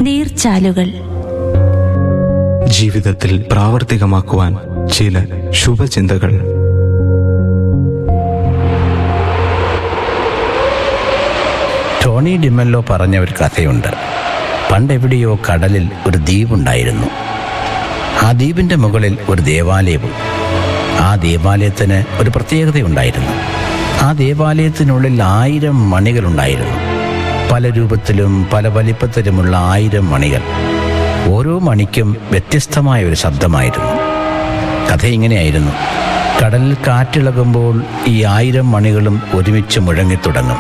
നീർച്ചാലുകൾ ജീവിതത്തിൽ പ്രാവർത്തികമാക്കുവാൻ ചില ശുഭചിന്തകൾ ടോണി ഡിമെല്ലോ പറഞ്ഞ ഒരു കഥയുണ്ട് പണ്ടെവിടെയോ കടലിൽ ഒരു ദ്വീപുണ്ടായിരുന്നു ആ ദ്വീപിൻ്റെ മുകളിൽ ഒരു ദേവാലയവും ആ ദേവാലയത്തിന് ഒരു പ്രത്യേകതയുണ്ടായിരുന്നു ആ ദേവാലയത്തിനുള്ളിൽ ആയിരം മണികളുണ്ടായിരുന്നു പല രൂപത്തിലും പല വലിപ്പത്തിലുമുള്ള ആയിരം മണികൾ ഓരോ മണിക്കും വ്യത്യസ്തമായ ഒരു ശബ്ദമായിരുന്നു കഥ ഇങ്ങനെയായിരുന്നു കടലിൽ കാറ്റിളകുമ്പോൾ ഈ ആയിരം മണികളും ഒരുമിച്ച് മുഴങ്ങിത്തുടങ്ങും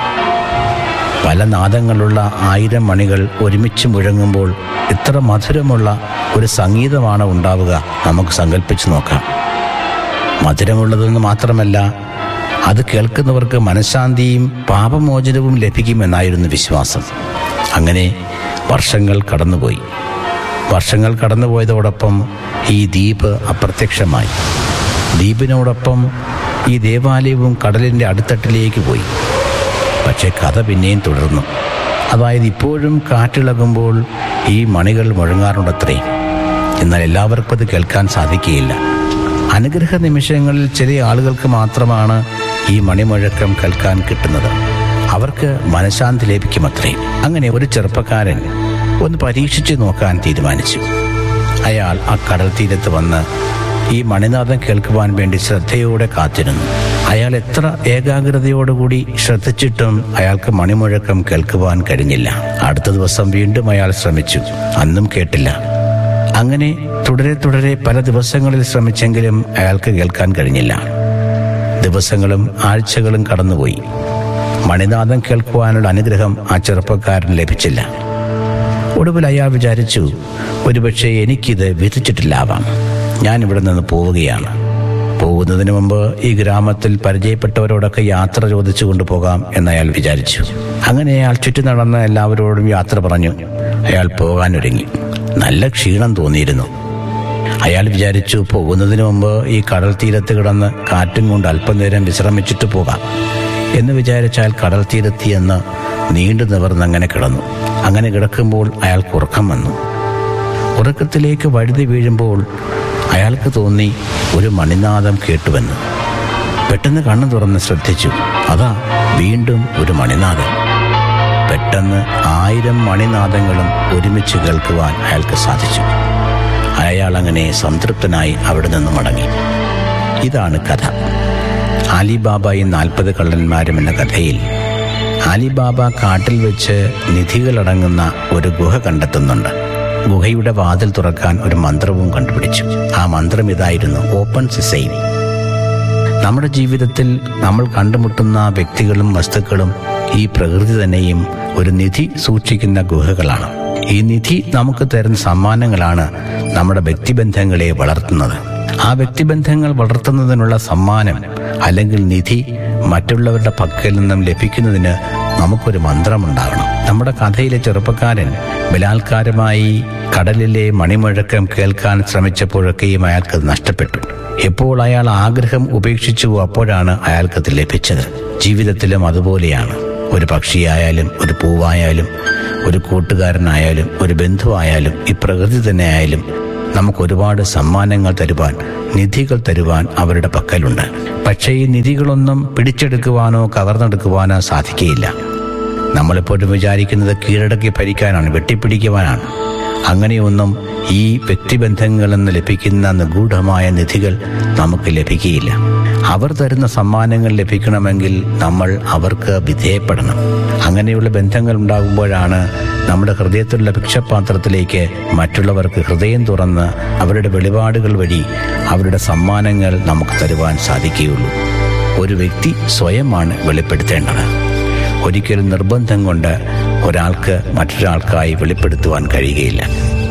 പല നാദങ്ങളുള്ള ആയിരം മണികൾ ഒരുമിച്ച് മുഴങ്ങുമ്പോൾ ഇത്ര മധുരമുള്ള ഒരു സംഗീതമാണ് ഉണ്ടാവുക നമുക്ക് സങ്കല്പിച്ചു നോക്കാം മധുരമുള്ളതെന്ന് മാത്രമല്ല അത് കേൾക്കുന്നവർക്ക് മനഃശാന്തിയും പാപമോചനവും ലഭിക്കുമെന്നായിരുന്നു വിശ്വാസം അങ്ങനെ വർഷങ്ങൾ കടന്നുപോയി വർഷങ്ങൾ കടന്നുപോയതോടൊപ്പം ഈ ദ്വീപ് അപ്രത്യക്ഷമായി ദ്വീപിനോടൊപ്പം ഈ ദേവാലയവും കടലിൻ്റെ അടിത്തട്ടിലേക്ക് പോയി പക്ഷേ കഥ പിന്നെയും തുടർന്നു അതായത് ഇപ്പോഴും കാറ്റിളകുമ്പോൾ ഈ മണികൾ മുഴങ്ങാറുണ്ടത്രേ എന്നാൽ എല്ലാവർക്കും അത് കേൾക്കാൻ സാധിക്കുകയില്ല അനുഗ്രഹ നിമിഷങ്ങളിൽ ചില ആളുകൾക്ക് മാത്രമാണ് ഈ മണിമുഴക്കം കേൾക്കാൻ കിട്ടുന്നത് അവർക്ക് മനഃശാന്തി ലഭിക്കുമത്രേ അങ്ങനെ ഒരു ചെറുപ്പക്കാരൻ ഒന്ന് പരീക്ഷിച്ചു നോക്കാൻ തീരുമാനിച്ചു അയാൾ ആ കടൽ തീരത്ത് വന്ന് ഈ മണിനാഥം കേൾക്കുവാൻ വേണ്ടി ശ്രദ്ധയോടെ കാത്തിരുന്നു അയാൾ എത്ര ഏകാഗ്രതയോടുകൂടി ശ്രദ്ധിച്ചിട്ടും അയാൾക്ക് മണിമുഴക്കം കേൾക്കുവാൻ കഴിഞ്ഞില്ല അടുത്ത ദിവസം വീണ്ടും അയാൾ ശ്രമിച്ചു അന്നും കേട്ടില്ല അങ്ങനെ തുടരെ തുടരെ പല ദിവസങ്ങളിൽ ശ്രമിച്ചെങ്കിലും അയാൾക്ക് കേൾക്കാൻ കഴിഞ്ഞില്ല ദിവസങ്ങളും ആഴ്ചകളും കടന്നുപോയി മണിനാഥം കേൾക്കുവാനുള്ള അനുഗ്രഹം ആ ചെറുപ്പക്കാരന് ലഭിച്ചില്ല ഒടുവിൽ അയാൾ വിചാരിച്ചു ഒരുപക്ഷെ എനിക്കിത് വിധിച്ചിട്ടില്ലാവാം ഞാൻ ഇവിടെ നിന്ന് പോവുകയാണ് പോകുന്നതിന് മുമ്പ് ഈ ഗ്രാമത്തിൽ പരിചയപ്പെട്ടവരോടൊക്കെ യാത്ര ചോദിച്ചു കൊണ്ടുപോകാം എന്ന് അയാൾ വിചാരിച്ചു അങ്ങനെ അയാൾ ചുറ്റി നടന്ന് എല്ലാവരോടും യാത്ര പറഞ്ഞു അയാൾ പോകാനൊരുങ്ങി നല്ല ക്ഷീണം തോന്നിയിരുന്നു അയാൾ വിചാരിച്ചു പോകുന്നതിന് മുമ്പ് ഈ കടൽ തീരത്ത് കിടന്ന് കാറ്റും കൊണ്ട് അല്പനേരം വിശ്രമിച്ചിട്ട് പോകാം എന്ന് വിചാരിച്ചാൽ കടൽ തീരത്തിയെന്ന് നീണ്ടു നിവർന്നങ്ങനെ കിടന്നു അങ്ങനെ കിടക്കുമ്പോൾ അയാൾക്ക് ഉറക്കം വന്നു ഉറക്കത്തിലേക്ക് വഴുതി വീഴുമ്പോൾ അയാൾക്ക് തോന്നി ഒരു മണിനാദം കേട്ടുവെന്ന് പെട്ടെന്ന് കണ്ണു തുറന്ന് ശ്രദ്ധിച്ചു അതാ വീണ്ടും ഒരു മണിനാദം പെട്ടെന്ന് ആയിരം മണിനാദങ്ങളും ഒരുമിച്ച് കേൾക്കുവാൻ അയാൾക്ക് സാധിച്ചു അയാൾ അങ്ങനെ സംതൃപ്തനായി അവിടെ നിന്ന് മടങ്ങി ഇതാണ് കഥ അലിബാബയും നാൽപ്പത് കള്ളന്മാരും എന്ന കഥയിൽ അലിബാബ കാട്ടിൽ വെച്ച് നിധികളടങ്ങുന്ന ഒരു ഗുഹ കണ്ടെത്തുന്നുണ്ട് ഗുഹയുടെ വാതിൽ തുറക്കാൻ ഒരു മന്ത്രവും കണ്ടുപിടിച്ചു ആ മന്ത്രം ഇതായിരുന്നു ഓപ്പൺ സിസൈൻ നമ്മുടെ ജീവിതത്തിൽ നമ്മൾ കണ്ടുമുട്ടുന്ന വ്യക്തികളും വസ്തുക്കളും ഈ പ്രകൃതി തന്നെയും ഒരു നിധി സൂക്ഷിക്കുന്ന ഗുഹകളാണ് ഈ നിധി നമുക്ക് തരുന്ന സമ്മാനങ്ങളാണ് നമ്മുടെ വ്യക്തിബന്ധങ്ങളെ വളർത്തുന്നത് ആ വ്യക്തിബന്ധങ്ങൾ വളർത്തുന്നതിനുള്ള സമ്മാനം അല്ലെങ്കിൽ നിധി മറ്റുള്ളവരുടെ പക്കൽ നിന്നും ലഭിക്കുന്നതിന് നമുക്കൊരു മന്ത്രമുണ്ടാകണം നമ്മുടെ കഥയിലെ ചെറുപ്പക്കാരൻ ബലാത്കാരമായി കടലിലെ മണിമുഴക്കം കേൾക്കാൻ ശ്രമിച്ചപ്പോഴൊക്കെയും അയാൾക്കത് നഷ്ടപ്പെട്ടു എപ്പോൾ അയാൾ ആഗ്രഹം ഉപേക്ഷിച്ചു അപ്പോഴാണ് അയാൾക്കത് ലഭിച്ചത് ജീവിതത്തിലും അതുപോലെയാണ് ഒരു പക്ഷിയായാലും ഒരു പൂവായാലും ഒരു കൂട്ടുകാരനായാലും ഒരു ബന്ധുവായാലും ഈ പ്രകൃതി തന്നെ ആയാലും നമുക്ക് ഒരുപാട് സമ്മാനങ്ങൾ തരുവാൻ നിധികൾ തരുവാൻ അവരുടെ പക്കലുണ്ട് പക്ഷേ ഈ നിധികളൊന്നും പിടിച്ചെടുക്കുവാനോ കവർന്നെടുക്കുവാനോ സാധിക്കുകയില്ല നമ്മളെപ്പോഴും വിചാരിക്കുന്നത് കീഴടക്കി ഭരിക്കാനാണ് വെട്ടിപ്പിടിക്കുവാനാണ് അങ്ങനെയൊന്നും ഈ വ്യക്തിബന്ധങ്ങളിൽ നിന്ന് ലഭിക്കുന്ന നിഗൂഢമായ നിധികൾ നമുക്ക് ലഭിക്കുകയില്ല അവർ തരുന്ന സമ്മാനങ്ങൾ ലഭിക്കണമെങ്കിൽ നമ്മൾ അവർക്ക് വിധേയപ്പെടണം അങ്ങനെയുള്ള ബന്ധങ്ങൾ ഉണ്ടാകുമ്പോഴാണ് നമ്മുടെ ഹൃദയത്തിലുള്ള ഭിക്ഷപാത്രത്തിലേക്ക് മറ്റുള്ളവർക്ക് ഹൃദയം തുറന്ന് അവരുടെ വെളിപാടുകൾ വഴി അവരുടെ സമ്മാനങ്ങൾ നമുക്ക് തരുവാൻ സാധിക്കുകയുള്ളൂ ഒരു വ്യക്തി സ്വയമാണ് വെളിപ്പെടുത്തേണ്ടത് ഒരിക്കലും നിർബന്ധം കൊണ്ട് ഒരാൾക്ക് മറ്റൊരാൾക്കായി വെളിപ്പെടുത്തുവാൻ കഴിയുകയില്ല